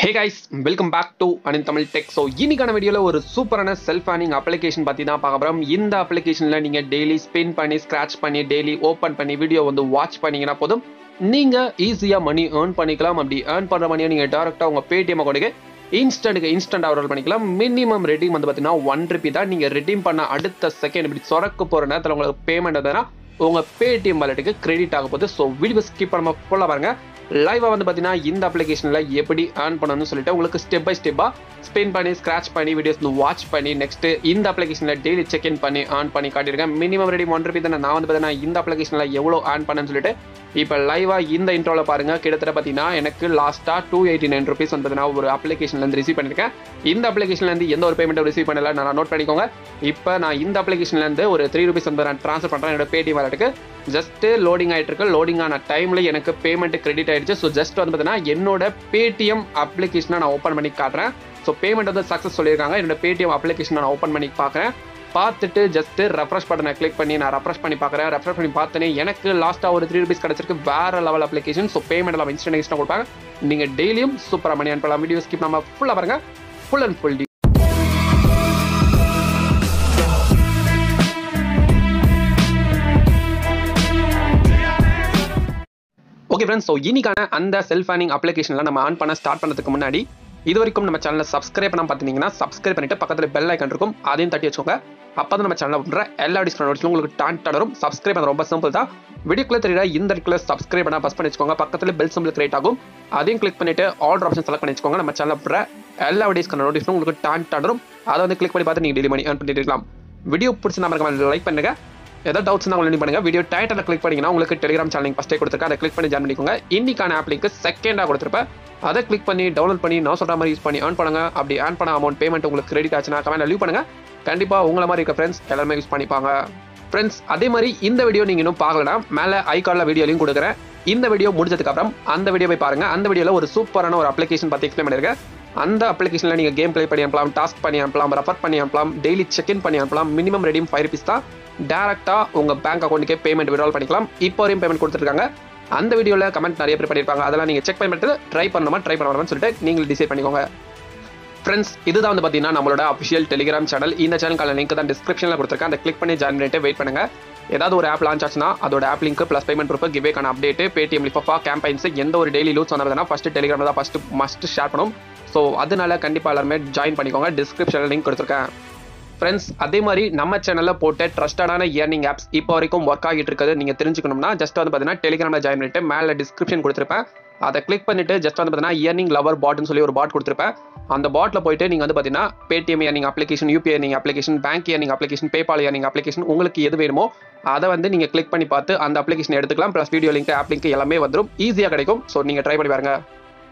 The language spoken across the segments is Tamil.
hey guys welcome back to அனின் தமிழ் டெக் ஸோ இன்னைக்கான வீடியோவில் ஒரு சூப்பரான செல்ஃப் ஏர்னிங் அப்ளிகேஷன் பற்றி தான் பார்க்க போகிறோம் இந்த அப்ளிகேஷனில் நீங்கள் டெய்லி ஸ்பின் பண்ணி ஸ்க்ராட்ச் பண்ணி டெய்லி ஓப்பன் பண்ணி வீடியோ வந்து வாட்ச் பண்ணீங்கன்னா போதும் நீங்கள் ஈஸியாக மணி ஏர்ன் பண்ணிக்கலாம் அப்படி ஏர்ன் பண்ணுற மணியை நீங்கள் டேரெக்டாக உங்கள் பேடிஎம் அக்கௌண்ட்டுக்கு இன்ஸ்டன்ட்டுக்கு இன்ஸ்டன்ட் ஆர்டர் பண்ணிக்கலாம் மினிமம் ரெடீம் வந்து பார்த்தீங்கன்னா ஒன் ருபி தான் நீங்கள் ரெடீம் பண்ண அடுத்த செகண்ட் இப்படி சொரக்க போகிற நேரத்தில் உங்களுக்கு பேமெண்ட் வந்ததுன்னா உங்கள் பேடிஎம் வாலெட்டுக்கு கிரெடிட் ஆக போகுது ஸோ வீடியோ ஸ்கிப் பண்ணாம ஃபுல்லாக பாருங்க லைவாக வந்து பார்த்தீங்கன்னா இந்த அப்ளிகேஷனில் எப்படி ஏர்ன் பண்ணணும்னு சொல்லிட்டு உங்களுக்கு ஸ்டெப் பை ஸ்டெப்பாக ஸ்பின் பண்ணி ஸ்க்ராச் பண்ணி வீடியோஸ் வாட்ச் பண்ணி நெக்ஸ்ட் இந்த அப்ளிகேஷனில் டெய்லி செக் இன் பண்ணி ஏர்ன் பண்ணி காட்டியிருக்கேன் மினிமம் ரெடி ஒன் ருபி தானே நான் வந்து பார்த்தீங்கன்னா இந்த அப்ளிகேஷனில் எவ்வளோ ஏர்ன் பண்ணேன்னு சொல்லிட்டு இப்போ லைவாக இந்த இன்ட்ரோவில் பாருங்க கிட்டத்தட்ட பார்த்தீங்கன்னா எனக்கு லாஸ்ட்டாக டூ எயிட்டி நைன் ருபீஸ் வந்து பார்த்தீங்கன்னா ஒரு அப்ளிகேஷன்லேருந்து ரிசீவ் பண்ணியிருக்கேன் இந்த அப்ளிகேஷன்லேருந்து எந்த ஒரு பேமெண்ட்டும் ரிசீவ் பண்ணல நான் நோட் பண்ணிக்கோங்க இப்போ நான் இந்த அப்ளிகேஷன்லேருந்து ஒரு த்ரீ ருபீஸ் வந்து நான் ட்ரான்ஸ்ஃபர் பண்ணுறேன் என்னோட பேடிஎம் வாலெட்டுக்கு ஜஸ்ட் லோடிங் ஆகிட்டு இருக்கு லோடிங் ஆன டைமில் எனக்கு பேமெண்ட் கிரெடிட் ஆயிடுச்சு ஸோ ஜஸ்ட் வந்து பார்த்தீங்கன்னா என்னோட பேடிஎம் அப்ளிகேஷனை நான் ஓப்பன் பண்ணி காட்டுறேன் ஸோ பேமெண்ட் வந்து சக்ஸஸ் சொல்லியிருக்காங்க என்னோட பேடிஎம் அப்ளிகேஷனை நான் ஓப்பன் பண்ணி பார்க்குறேன் பார்த்துட்டு ஜஸ்ட் ரெஃப்ரெஷ் பட்டனை கிளிக் பண்ணி நான் ரெஃப்ரெஷ் பண்ணி பார்க்குறேன் ரெஃப்ரெஷ் பண்ணி பார்த்தனே எனக்கு லாஸ்ட்டாக ஒரு த்ரீ ருபீஸ் கிடச்சிருக்கு வேற லெவல் அப்ளிகேஷன் ஸோ பேமெண்ட் எல்லாம் இன்ஸ்டன்ட் இன்ஸ்டாக கொடுப்பாங்க நீங்கள் டெய்லியும் சூப்பராக மணி அனுப்பலாம் வீடியோ ஸ்கிப் நம்ம ஃபுல்லாக பாருங்க full and full okay friends so இன்னைக்கான அந்த செல்ஃப் ஏர்னிங் அப்ளிகேஷனில் நம்ம ஆன் பண்ண ஸ்டார்ட் பண்ணதுக்கு முன்னாடி இது வரைக்கும் நம்ம சேனலை சப்ஸ்கிரைப் பண்ண பார்த்தீங்கன்னா சப்ஸ்கிரைப் பண்ணிட்டு பக்கத்தில் பெல் ஐக்கன் இருக்கும் அதையும் தட்டி வச்சுக்கோங்க அப்போ தான் நம்ம சேனலில் பண்ணுற எல்லா டிஸ்கவுண்ட் நோட்ஸ்லும் உங்களுக்கு டான் வரும் சப்ஸ்கிரைப் பண்ண ரொம்ப சிம்பிள் தான் வீடியோக்குள்ள தெரியல இந்த இடத்துல சப்ஸ்கிரைப் பண்ண பஸ் பண்ணி வச்சுக்கோங்க பக்கத்தில் பெல் சிம்பிள் கிரியேட் ஆகும் அதையும் கிளிக் பண்ணிட்டு ஆல் ஆப்ஷன் செலக்ட் பண்ணி வச்சுக்கோங்க நம்ம சேனலில் பண்ணுற எல்லா வீடியோஸ்க்கான நோட்டிஃபிகேஷன் உங்களுக்கு டான் வரும் அதை வந்து கிளிக் பண்ணி பார்த்து நீங்கள் டெய்லி மணி ஏர்ன் பண்ணிட்டு இருக்கலாம் வீடியோ பிடிச்சி நம்ம லைக் பண்ணுங்க ஏதாவது டவுட்ஸ் இருந்தால் உங்களுக்கு பண்ணுங்க வீடியோ டைட்டில் கிளிக் பண்ணிங்கன்னா உங்களுக்கு டெலிகிராம் சேனல் ஃபஸ்ட்டே கொடுத்துருக்கேன் அதை கிளிக் பண்ணி ஜாயின் பண்ணிக்கோங்க இன்னைக்கான ஆப் லிங்க் செகண்டாக கொடுத்துருப்பேன் அதை கிளிக் பண்ணி டவுன்லோட் பண்ணி நான் சொல்கிற மாதிரி யூஸ் பண்ணி ஏர்ன் பண்ணுங்க அப்படி ஏர்ன் பண்ண அமௌண்ட் பேமெண்ட் உங்களுக்கு கிரெடிட் ஆச்சுன்னா கமெண்ட் லீவ் பண்ணுங்க கண்டிப்பாக உங்களை மாதிரி இருக்க ஃப்ரெண்ட்ஸ் எல்லாருமே யூஸ் பண்ணிப்பாங்க ஃப்ரெண்ட்ஸ் அதே மாதிரி இந்த வீடியோ நீங்கள் இன்னும் பார்க்கலனா மேலே ஐகார்டில் வீடியோ லிங்க் கொடுக்குறேன் இந்த வீடியோ முடிஞ்சதுக்கு அப்புறம் அந்த வீடியோ போய் பாருங்க அந்த வீடியோவில் ஒரு சூப்பரான ஒரு அப்ளிகேஷன் பற்றி எக்ஸ்பிளைன் பண்ணியிருக்கேன் அந்த அப்ளிகேஷனில் நீங்கள் கேம் ப்ளே பண்ணி அனுப்பலாம் டாஸ்க் பண்ணி அனுப்பலாம் ரெஃபர் பண்ணி அனுப்பலாம் டெய்லி செக் இன் பண்ணி அனுப்பலாம் மினிமம் ரெடியும் ஃபைவ் ருபீஸ் தான் டேரெக்டாக உங்கள் பேங்க் அக்கௌண்ட்டுக்கே பேமெண்ட் விட்ரால் பண்ணிக்கலாம் இப்போ வரையும் பேமெண்ட் கொடுத்துருக்காங்க அந்த வீடியோவில் கமெண்ட் நிறைய பேர் பண்ணியிருப்பாங்க அதெல்லாம் நீங்கள் செக் பண்ணிட்டு ட்ரை பண்ணணுமா ட்ரை பண்ணணுமான்னு சொல்லிட்டு நீங்கள் டிசைட் பண்ணிக்கோங்க ஃப்ரெண்ட்ஸ் இதுதான் வந்து பார்த்தீங்கன்னா நம்மளோட அஃபிஷியல் டெலிகிராம் சேனல் இந்த சேனலுக்கான லிங்க் தான் டிஸ்கிரிப்ஷனில் கொடுத்துருக்கேன் அதை கிளிக் பண்ணி ஜாயின் பண்ணிட்டு வெயிட் பண்ணுங்க ஏதாவது ஒரு ஆப் லான்ச் ஆச்சுன்னா அதோட app link plus payment proof கிவேக்கான அப்டேட் பேடிஎம் லிஃபா கேம்பைன்ஸ் எந்த ஒரு டெய்லி லூஸ் சொன்னதுனா ஃபஸ்ட் டெலிகிராம் தான் ஃபஸ்ட்டு மஸ்ட் ஷேர் பண்ணும் ஸோ அதனால கண்டிப்பாக எல்லாருமே ஜாயின் பண்ணிக்கோங்க டிஸ்கிரிப்ஷனில் லிங்க் கொடுத்துருக்கேன் ஃப்ரெண்ட்ஸ் அதே மாதிரி நம்ம சேனலில் போட்ட ட்ரஸ்டடான இயர்னிங் ஆப்ஸ் இப்போ வரைக்கும் ஒர்க் ஆகிட்டு இருக்குது நீங்கள் தெரிஞ்சுக்கணும்னா ஜஸ்ட் வந்து பார்த்தீங்கன்னா டெலிகிராமில் ஜாயின் பண்ணிட்டு மேலே டிஸ்கிரிப்ஷன் கொடுத்துருப்பேன் அதை கிளிக் பண்ணிட்டு ஜஸ்ட் வந்து பார்த்தீங்கன்னா இயர்னிங் லவர் பாட்னு சொல்லி ஒரு பாட் கொடுத்துருப்பேன் அந்த பாட்டில் போயிட்டு நீங்கள் வந்து பார்த்தீங்கன்னா Paytm earning application UPI earning application bank earning application PayPal earning application உங்களுக்கு எது வேணுமோ அதை வந்து நீங்கள் கிளிக் பண்ணி பார்த்து அந்த அப்ளிகேஷன் எடுத்துக்கலாம் plus video link app link எல்லாமே வந்துடும் ஈஸியாக கிடைக்கும் ஸோ நீங்கள் ட்ரை பண்ணி பாருங்க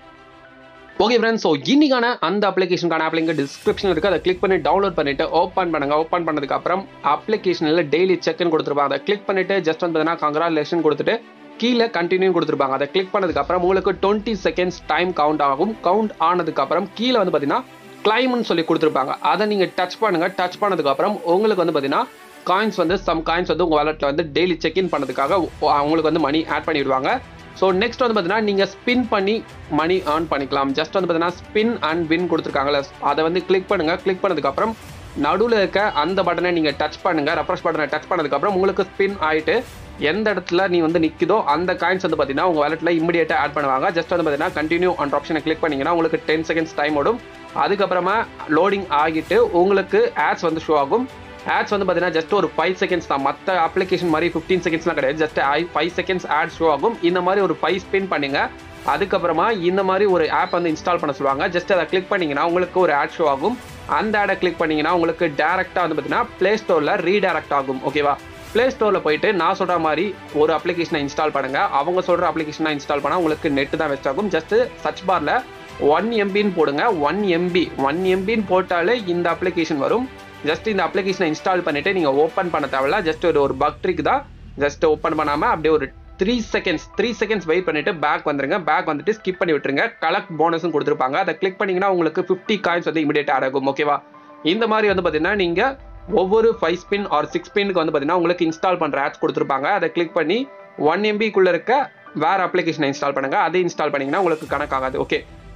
ஓகே ஃப்ரெண்ட்ஸ் ஸோ இன்னைக்கான அந்த அப்ளிகேஷனுக்கான ஆப் லிங்க் டிஸ்கிரிப்ஷன் இருக்குது அதை கிளிக் பண்ணி டவுன்லோட் பண்ணிட்டு ஓப்பன் பண்ணுங்க ஓப்பன் பண்ணதுக்கு அப்புறம் அப்ளிகேஷனில் டெய்லி செக்னு கொடுத்துருப்பாங்க அதை கிளிக் பண்ணிட்டு ஜஸ்ட் வந்து பார்த்தீங்கன்னா கங்க்ராலேஷன் கொடுத்துட்டு கீழே கண்டினியூ கொடுத்துருப்பாங்க அதை கிளிக் பண்ணதுக்கு அப்புறம் உங்களுக்கு டுவெண்ட்டி செகண்ட்ஸ் டைம் கவுண்ட் ஆகும் கவுண்ட் ஆனதுக்கு அப்புறம் கீழே வந்து பார்த்தீங்கன்னா கிளைம்னு சொல்லி கொடுத்துருப்பாங்க அதை நீங்கள் டச் பண்ணுங்க டச் பண்ணதுக்கு அப்புறம் உங்களுக்கு வந்து பார்த்தீங்கன்னா காயின்ஸ் வந்து சம் காயின்ஸ் வந்து உங்கள் வாலெட்டில் வந்து டெய்லி செக்இன் பண்ணதுக்காக உங்களுக்கு வந்து மணி ஆட் பண்ணிவிடுவாங்க ஸோ நெக்ஸ்ட் வந்து பார்த்தீங்கன்னா நீங்கள் ஸ்பின் பண்ணி மணி ஏர்ன் பண்ணிக்கலாம் ஜஸ்ட் வந்து பார்த்தீங்கன்னா ஸ்பின் அண்ட் வின் கொடுத்துருக்காங்களே அதை வந்து கிளிக் பண்ணுங்கள் கிளிக் பண்ணதுக்கப்புறம் நடுவில் இருக்க அந்த பட்டனை நீங்கள் டச் பண்ணுங்கள் ரெஃப்ரெஷ் பட்டனை டச் பண்ணதுக்கப்புறம் உங்களுக்கு ஸ்பின் ஆகிட்டு எந்த இடத்துல நீ வந்து நிற்குதோ அந்த காயின்ஸ் வந்து பார்த்தீங்கன்னா உங்கள் வேலெட்டில் இமீடியட்டாக ஆட் பண்ணுவாங்க ஜஸ்ட் வந்து பார்த்தீங்கன்னா கண்டினியூ அந்த ஆப்ஷனை கிளிக் பண்ணிங்கன்னா உங்களுக்கு டென் செகண்ட்ஸ் டைம் ஓடும் அதுக்கப்புறமா லோடிங் ஆகிட்டு உங்களுக்கு ஆட்ஸ் வந்து ஷோ ஆகும் ஆட்ஸ் வந்து பார்த்தீங்கன்னா ஜஸ்ட் ஒரு ஃபைவ் செகண்ட்ஸ் தான் மற்ற அப்ளிகேஷன் மாதிரி ஃபிஃப்டீன் செகண்ட்ஸ்லாம் கிடையாது just five seconds ad show ஆகும் இந்த மாதிரி ஒரு ஃபைவ் ஸ்பின் பண்ணுங்க அதுக்கப்புறமா இந்த மாதிரி ஒரு ஆப் வந்து இன்ஸ்டால் பண்ண சொல்லுவாங்க ஜஸ்ட் அதை கிளிக் பண்ணிங்கன்னா உங்களுக்கு ஒரு ஆட் ஷோ ஆகும் அந்த ஆடை கிளிக் பண்ணிங்கன்னா உங்களுக்கு டேரெக்டாக வந்து பார்த்தீங்கன்னா ப்ளே ஸ்டோரில் ரீடைரக்ட் ஆகும் ஓகேவா ப்ளே ஸ்டோரில் போயிட்டு நான் சொல்கிற மாதிரி ஒரு அப்ளிகேஷனை இன்ஸ்டால் பண்ணுங்கள் அவங்க சொல்கிற அப்ளிகேஷனை இன்ஸ்டால் பண்ணால் உங்களுக்கு நெட்டு தான் வேஸ்ட் ஆகும் ஜஸ்ட் சர்ச் பாரில் ஒன் எம்பின்னு போடுங்க ஒன் எம்பி ஒன் எம்பின்னு போட்டாலே இந்த அப்ளிகேஷன் வரும் ஜஸ்ட் இந்த அப்ளிகேஷனை இன்ஸ்டால் பண்ணிவிட்டு நீங்கள் ஓப்பன் பண்ண தேவையில்ல ஜஸ்ட் ஒரு ஒரு பக் ட்ரிக் தான் ஜஸ்ட் ஓப்பன் பண்ணாமல் அப்படியே ஒரு three seconds three seconds wait பண்ணிட்டு பேக் வந்துருங்க பேக் வந்துட்டு ஸ்கிப் பண்ணி விட்டுருங்க கலெக்ட் போனஸும் கொடுத்துருப்பாங்க அதை கிளிக் பண்ணிங்கன்னா உங்களுக்கு ஃபிஃப்டி காயின்ஸ் வந்து இமீடியட் ஆட் ஆகும் ஓகேவா இந்த மாதிரி வந்து பார்த்தீங்கன்னா நீங்கள் ஒவ்வொரு ஃபைவ் ஸ்பின் ஆர் சிக்ஸ் ஸ்பின்னுக்கு வந்து பார்த்தீங்கன்னா உங்களுக்கு இன்ஸ்டால் பண்ணுற ஆப்ஸ் கொடுத்துருப்பாங்க அதை கிளிக் பண்ணி ஒன் எம்பிக்குள்ளே இருக்க வேற அப்ளிகேஷனை இன்ஸ்டால் பண்ணுங்க அதை இன்ஸ்டால் பண்ணீங்கன்னா உங்களுக்கு கணக்காகாது ஓகே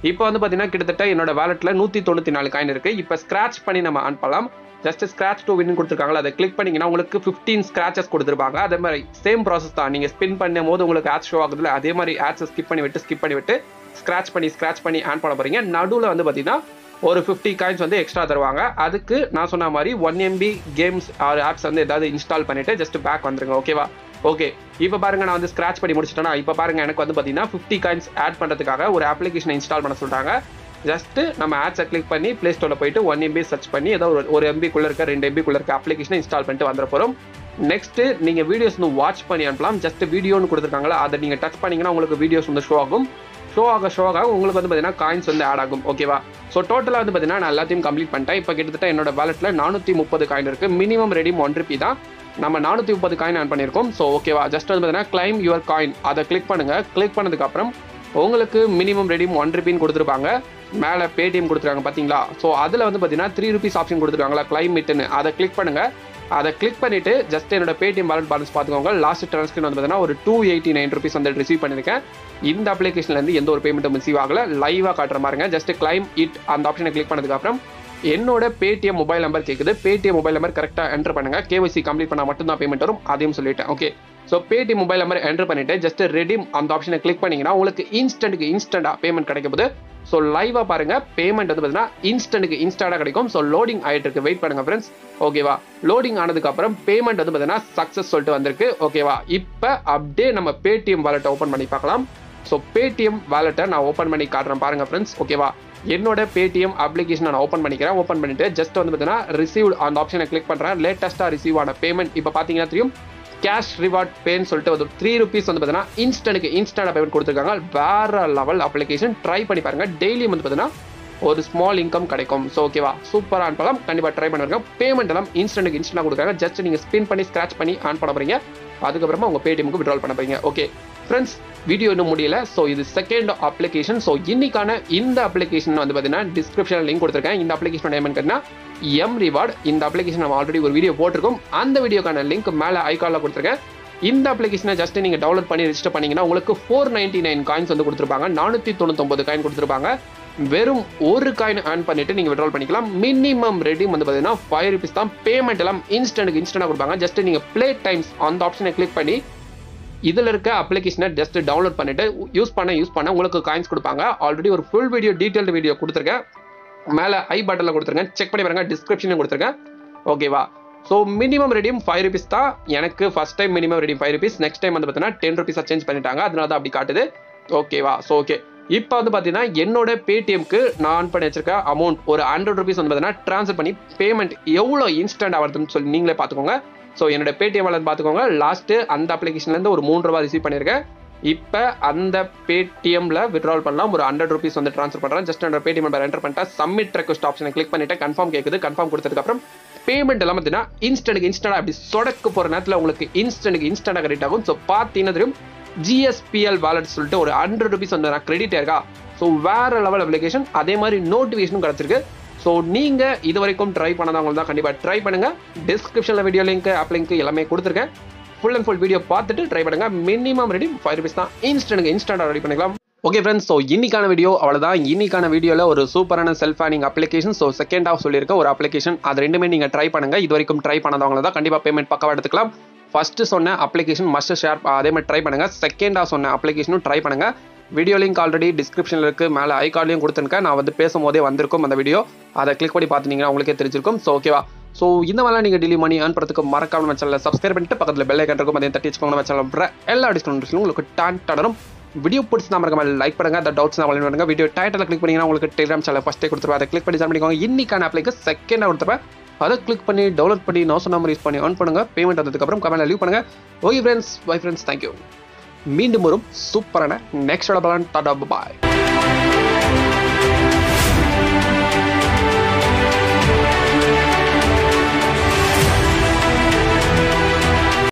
இப்போ வந்து பார்த்தீங்கன்னா கிட்டத்தட்ட என்னோட வேலெட்டில் நூற்றி தொண்ணூற்றி நாலு காயின் இருக்குது இப்போ ஸ்க்ராட்ச் பண்ணி நம்ம ஆன் பண்ணலாம் ஜஸ்ட் ஸ்க்ராட்ச் டூ வின் கொடுத்துருக்காங்களா அதை கிளிக் பண்ணிங்கன்னா உங்களுக்கு ஃபிஃப்டீன் ஸ்க்ராச்சஸ் கொடுத்துருப்பாங்க அதே மாதிரி சேம் ப்ராசஸ் தான் நீங்கள் ஸ்பின் பண்ணும் போது உங்களுக்கு ஆட்ஸ் ஷோ ஆகுதுல அதே மாதிரி ஆட்ஸை ஸ்கிப் பண்ணி விட்டு ஸ்கிப் பண்ணி விட்டு ஸ்க்ராட்ச் பண்ணி ஸ்க்ராட்ச் பண்ணி ஆன் பண்ண போகிறீங்க நடுவில் வந்து பார்த்தீங்கன்னா ஒரு ஃபிஃப்டி காயின்ஸ் வந்து எக்ஸ்ட்ரா தருவாங்க அதுக்கு நான் சொன்ன மாதிரி one MB games or apps வந்து ஏதாவது இன்ஸ்டால் பண்ணிட்டு ஜஸ்ட் பேக் வந்துருங்க ஓகேவா ஓகே இப்போ பாருங்க நான் வந்து ஸ்க்ராட்ச் பண்ணி முடிச்சிட்டேன்னா இப்போ பாருங்க எனக்கு வந்து பார்த்தீங்கன்னா ஃபிஃப்டி காயின்ஸ் ஆட் பண்ணுறதுக்காக ஒரு அப்ளிகேஷனை இன்ஸ்டால் பண்ண சொல்கிறாங்க ஜஸ்ட் நம்ம ஆட்ஸை கிளிக் பண்ணி ப்ளே ஸ்டோரில் போயிட்டு ஒன் எம்பி சர்ச் பண்ணி ஏதோ ஒரு ஒரு எம்பிக்குள்ள இருக்க ரெண்டு எம்பிக்குள்ள இருக்க அப்ளிகேஷனை இன்ஸ்டால் பண்ணிட்டு வந்துட போகிறோம் நெக்ஸ்ட் நீங்கள் வீடியோஸ் வந்து வாட்ச் பண்ணி அனுப்பலாம் ஜஸ்ட் வீடியோன்னு கொடுத்துருக்காங்களா அதை நீங்கள் டச் பண்ணீங்கன்னா உங்களுக்கு வீடியோஸ் வந்து ஷோ ஆகும் ஷோ ஆக ஷோ ஆக உங்களுக்கு வந்து பார்த்தீங்கன்னா காயின்ஸ் வந்து ஆட் ஆகும் ஓகேவா ஸோ டோட்டலாக வந்து பார்த்தீங்கன்னா நான் எல்லாத்தையும் கம்ப்ளீட் பண்ணிட்டேன் இப்போ கிட்டத்தட்ட என்னோட வேலெட்டில் நானூற்றி முப்பது காயின் இருக்குது மினிமம் ரெடி ஒன் ருபி தான் நம்ம நானூற்றி முப்பது காயின் ஆன் பண்ணியிருக்கோம் ஸோ ஓகேவா ஜஸ்ட் வந்து பார்த்தீங்கன்னா கிளைம் யுவர் காயின் அதை கிளிக் பண்ணுங்கள் கிளிக் பண்ணதுக்கப்புறம் உங்களுக்கு மினிமம் ரெடியும் ஒன் ருபின்னு கொடுத்துருப்பாங்க மேலே பேடிஎம் கொடுத்துருக்காங்க பார்த்தீங்களா ஸோ அதில் வந்து பார்த்தீங்கன்னா த்ரீ ருபீஸ் ஆப்ஷன் கொடுத்துருக்காங்களா கிளைமிட்னு அதை கிளிக் பண்ணுங்கள் அதை கிளிக் பண்ணிட்டு ஜஸ்ட் என்னோட பேடிஎம் வாலெட் பேலன்ஸ் பார்த்துக்கோங்க லாஸ்ட் ட்ரான்ஸ்கிரின் வந்து பார்த்தீங்கன்னா ஒரு டூ எயிட்டி நைன் ருபீஸ் வந்து ரிசீவ் பண்ணியிருக்கேன் இந்த அப்ளிகேஷன்லேருந்து எந்த ஒரு பேமெண்ட்டும் ரிசீவ் ஆகல லைவாக காட்டுற மாதிரிங்க ஜஸ்ட் கிளைம் இட் அந்த ஆப்ஷனை கிளிக் பண்ணதுக்கப்புறம் என்னோட பேடிஎம் மொபைல் நம்பர் கேட்குது பேடிஎம் மொபைல் நம்பர் கரெக்டாக என்டர் பண்ணுங்க கேஒய்சி கம்ப்ளீட் பண்ணால் மட்டும்தான் பேமெண்ட் வரும் அதையும் சொல்லிட்டேன் okay so Paytm mobile number enter பண்ணிட்டு ஜஸ்ட் ரெடீம் அந்த ஆப்ஷனை கிளிக் பண்ணீங்கன்னா உங்களுக்கு இன்ஸ்டன்ட்டுக்கு இன்ஸ்டன்டாக பேமெண்ட் கிடைக்க போது ஸோ லைவாக பாருங்க பேமெண்ட் வந்து பார்த்தீங்கன்னா இன்ஸ்டன்ட்டுக்கு இன்ஸ்டாடாக கிடைக்கும் ஸோ லோடிங் ஆகிட்டு இருக்கு வெயிட் பண்ணுங்க ஃப்ரெண்ட்ஸ் ஓகேவா லோடிங் ஆனதுக்கப்புறம் பேமெண்ட் வந்து பார்த்தீங்கன்னா சக்ஸஸ் சொல்லிட்டு வந்திருக்கு ஓகேவா இப்போ அப்படியே நம்ம பேடிஎம் வாலெட்டை ஓப்பன் பண்ணி பார்க்கலாம் ஸோ பேடிஎம் வாலெட்டை நான் ஓப்பன் பண்ணி காட்டுறேன் பாருங்க ஃப்ரெண்ட்ஸ் ஓகேவா என்னோட பேடிஎம் அப்ளிகேஷனை நான் ஓப்பன் பண்ணிக்கிறேன் ஓப்பன் பண்ணிட்டு ஜஸ்ட் வந்து பார்த்தீங்கன்னா ரிசீவ் அந்த ஆப்ஷனை கிளிக் பண்ணுறேன் லேட்டஸ்ட்டாக ரிசீவ் ஆன பேமெண்ட் இப்போ பார்த்தீங்கன்னா தெரியும் கேஷ் ரிவார்ட் பேன்னு சொல்லிட்டு ஒரு த்ரீ ருபீஸ் வந்து பார்த்தீங்கன்னா இன்ஸ்டன்ட்டுக்கு இன்ஸ்டன்ட் பேமெண்ட் கொடுத்துருக்காங்க வேற லெவல் அப்ளிகேஷன் ட்ரை பண்ணி பாருங்க டெய்லியும் வந்து பார்த்தீங்கன்னா ஒரு ஸ்மால் இன்கம் கிடைக்கும் ஸோ ஓகேவா சூப்பராக ஆன் பண்ணலாம் கண்டிப்பாக ட்ரை பண்ணுங்க பேமெண்ட் எல்லாம் இன்ஸ்டன்ட்டுக்கு இன்ஸ்டன்டாக கொடுக்குறாங்க ஜஸ்ட் நீங்கள் ஸ்பின் பண்ணி ஸ்க்ராச் பண்ணி ஆன் பண்ண போறீங்க அதுக்கப்புறமா உங்கள் பேடிஎம்க்கு விட்ரால் பண்ண போறீங்க ஓகே ஃப்ரெண்ட்ஸ் வீடியோ இன்னும் முடியல ஸோ இது செகண்ட் அப்ளிகேஷன் ஸோ இன்னைக்கான இந்த அப்ளிகேஷன் வந்து பார்த்தீங்கன்னா டிஸ்கிரிப்ஷனில் லிங்க் கொடுத்துருக்கேன் இந்த அப்ளிகேஷன் என்னன்னு கேட்டிங்கன்னா எம் ரிவார்ட் இந்த அப்ளிகேஷன் நம்ம ஆல்ரெடி ஒரு வீடியோ போட்டிருக்கோம் அந்த வீடியோக்கான லிங்க் மேலே ஐகாலில் கொடுத்துருக்கேன் இந்த அப்ளிகேஷனை ஜஸ்ட் நீங்கள் டவுன்லோட் பண்ணி ரெஜிஸ்டர் பண்ணீங்கன்னா உங்களுக்கு ஃபோர் நைன்டி நைன் காயின்ஸ் வந்து கொடுத்துருப்பாங்க நானூற்றி தொண்ணூத்தொம்பது காயின் கொடுத்துருப்பாங்க வெறும் ஒரு காயின் ஆன் பண்ணிட்டு நீங்கள் விட்ரால் பண்ணிக்கலாம் மினிமம் ரெடி வந்து பார்த்தீங்கன்னா ஃபைவ் ருபீஸ் தான் பேமெண்ட் எல்லாம் இன்ஸ்டன்ட் இன்ஸ்டன்டாக கொடுப்பாங்க ஜஸ்ட் நீங்கள் ப்ளே டைம்ஸ் அந்த ஆப்ஷனை கிளிக் பண்ணி இதில் இருக்க அப்ளிகேஷனை ஜஸ்ட் டவுன்லோட் பண்ணிட்டு யூஸ் பண்ண யூஸ் பண்ண உங்களுக்கு காயின்ஸ் கொடுப்பாங்க ஆல்ரெடி ஒரு ஃபுல் வீடியோ டீட்டெயில்டு வீடியோ கொடுத்துருக்கேன் மேலே ஐ பட்டனில் கொடுத்துருக்கேன் செக் பண்ணி பாருங்க டிஸ்கிரிப்ஷனில் கொடுத்துருக்கேன் ஓகேவா ஸோ மினிமம் ரெடியும் ஃபைவ் ருபீஸ் தான் எனக்கு ஃபர்ஸ்ட் டைம் மினிமம் ரெடியும் ஃபைவ் ருபீஸ் நெக்ஸ்ட் டைம் வந்து பார்த்தீங்கன்னா டென் ருபீஸாக சேஞ்ச் பண்ணிட்டாங்க அதனால தான் அப்படி காட்டுது ஓகேவா ஸோ ஓகே இப்போ வந்து பார்த்தீங்கன்னா என்னோட பேடிஎம்க்கு நான் ஆன் பண்ணி வச்சிருக்க அமௌண்ட் ஒரு ஹண்ட்ரட் ருபீஸ் வந்து பார்த்தீங்கன்னா ட்ரான்ஸ்ஃபர் பண்ணி பேமெண்ட் எவ்வளோ இன்ஸ்டன்ட் ஆகுதுன்னு சொல்லி நீங்களே பார்த்துக்கோங்க ஸோ என்னோட பேடிஎம் வாலெட் பார்த்துக்கோங்க லாஸ்ட்டு அந்த அப்ளிகேஷன்லேருந்து ஒரு மூணு ரூபா ரிசீவ் பண்ணியிருக்கேன் இப்போ அந்த பேடிஎம்ல விட்ரால் பண்ணலாம் ஒரு ஹண்ட்ரட் ருபீஸ் வந்து ட்ரான்ஸ்ஃபர் பண்ணுறேன் ஜஸ்ட் என்னோட பேடிஎம் நம்பர் என்டர் பண்ணிட்டா சப்மிட் ரெக்வஸ்ட் ஆப்ஷனை கிளிக் பண்ணிட்டு கன்ஃபார்ம் கேட்குது கன்ஃபார்ம் கொடுத்ததுக்கப்புறம் பேமெண்ட் எல்லாம் பார்த்தீங்கன்னா இன்ஸ்டன்ட் இன்ஸ்டன்ட் அப்படி சொடக்கு போகிற நேரத்தில் உங்களுக்கு இன்ஸ்டன்ட் இன்ஸ்டன்டாக கிரெடிட் ஆகும் ஸோ பார்த்தீங்கன்னா தெரியும் ஜிஎஸ்பிஎல் வாலெட் சொல்லிட்டு ஒரு ஹண்ட்ரட் ருபீஸ் வந்து நான் கிரெடிட் இருக்கா ஸோ வேற லெவல் அப்ளிகேஷன் அதே மாதிரி நோட்டிஃபிகேஷனும் கிடச்சிருக்கு ஸோ நீங்கள் இது வரைக்கும் ட்ரை பண்ணாதவங்க தான் கண்டிப்பாக ட்ரை பண்ணுங்க டிஸ்கிரிப்ஷனில் வீடியோ லிங்க் ஆப் லிங்க் எல்லாமே கொடுத்துருக்கேன் ஃபுல் அண்ட் ஃபுல் வீடியோ பார்த்துட்டு ட்ரை பண்ணுங்க மினிமம் ரெடி ஃபைவ் ருபீஸ் தான் இன்ஸ்டன்ட் இன்ஸ்டன்டாக ரெடி பண்ணிக்கலாம் ஓகே ஃப்ரெண்ட்ஸ் ஸோ இன்னைக்கான வீடியோ அவ்வளோதான் இன்னைக்கான வீடியோவில் ஒரு சூப்பரான self earning application so second ஆஃப் சொல்லியிருக்க ஒரு அப்ளிகேஷன் அது ரெண்டுமே நீங்கள் ட்ரை பண்ணுங்க இது வரைக்கும் ட்ரை பண்ணாதவங்க தான் கண்டிப்பாக பேமெண்ட் பக்கவாக எடுத்துக்கலாம் ஃபர்ஸ்ட் சொன்ன அப்ளிகேஷன் மஸ்ட் ஷேர் அதே மாதிரி ட்ரை பண்ணுங்க செகண்டாக சொன்ன அப்ளிகேஷனும் ட்ரை பண்ணுங்க வீடியோ லிங்க் ஆல்ரெடி டிஸ்கிரிப்ஷனில் இருக்குது மேலே ஐ கார்ட்லையும் கொடுத்துருக்கேன் நான் வந்து பேசும்போதே வந்திருக்கும் அந்த வீடியோ அதை கிளிக் பண்ணி பார்த்துட்டீங்கன்னா உங்களுக்கே தெரிஞ்சிருக்கும் ஸோ ஓகேவா ஸோ இந்த மாதிரிலாம் நீங்கள் டெய்லி மணி ஏர்ன் பண்ணுறதுக்கு மறக்காம நம்ம சேனலை சப்ஸ்கிரைப் பண்ணிட்டு பக்கத்தில் பெல் ஐக்கன் இருக்கும் அதையும் தட்டி வச்சுக்கோங்க நம்ம சேனல் எல்லா டிஸ்கவுண்ட் உங்களுக்கு டான் டடரும் வீடியோ பிடிச்சி மறக்காம லைக் பண்ணுங்க அந்த டவுட்ஸ் நான் வழி பண்ணுங்க வீடியோ டைட்டில் கிளிக் பண்ணீங்கன்னா உங்களுக்கு டெலிகிராம் சேனல் ஃபஸ்ட்டே கொடுத்துருப்பேன் அதை கிளிக் பண்ணி ஜாயின் பண்ணிக்கோங்க இன்னைக்கான அப்ளைக்கு செகண்டாக கொடுத்துருப்பேன் அதை கிளிக் பண்ணி டவுன்லோட் பண்ணி நோ நம்பர் யூஸ் பண்ணி ஆன் பண்ணுங்க பேமெண்ட் வந்ததுக்கப்புறம் கமெண்ட்ல லீவ் பண்ணுங்க okay friends bye friends thank you மீண்டும் வரும் சூப்பரான நெக்ஸ்ட் பலன் டாடா பாய்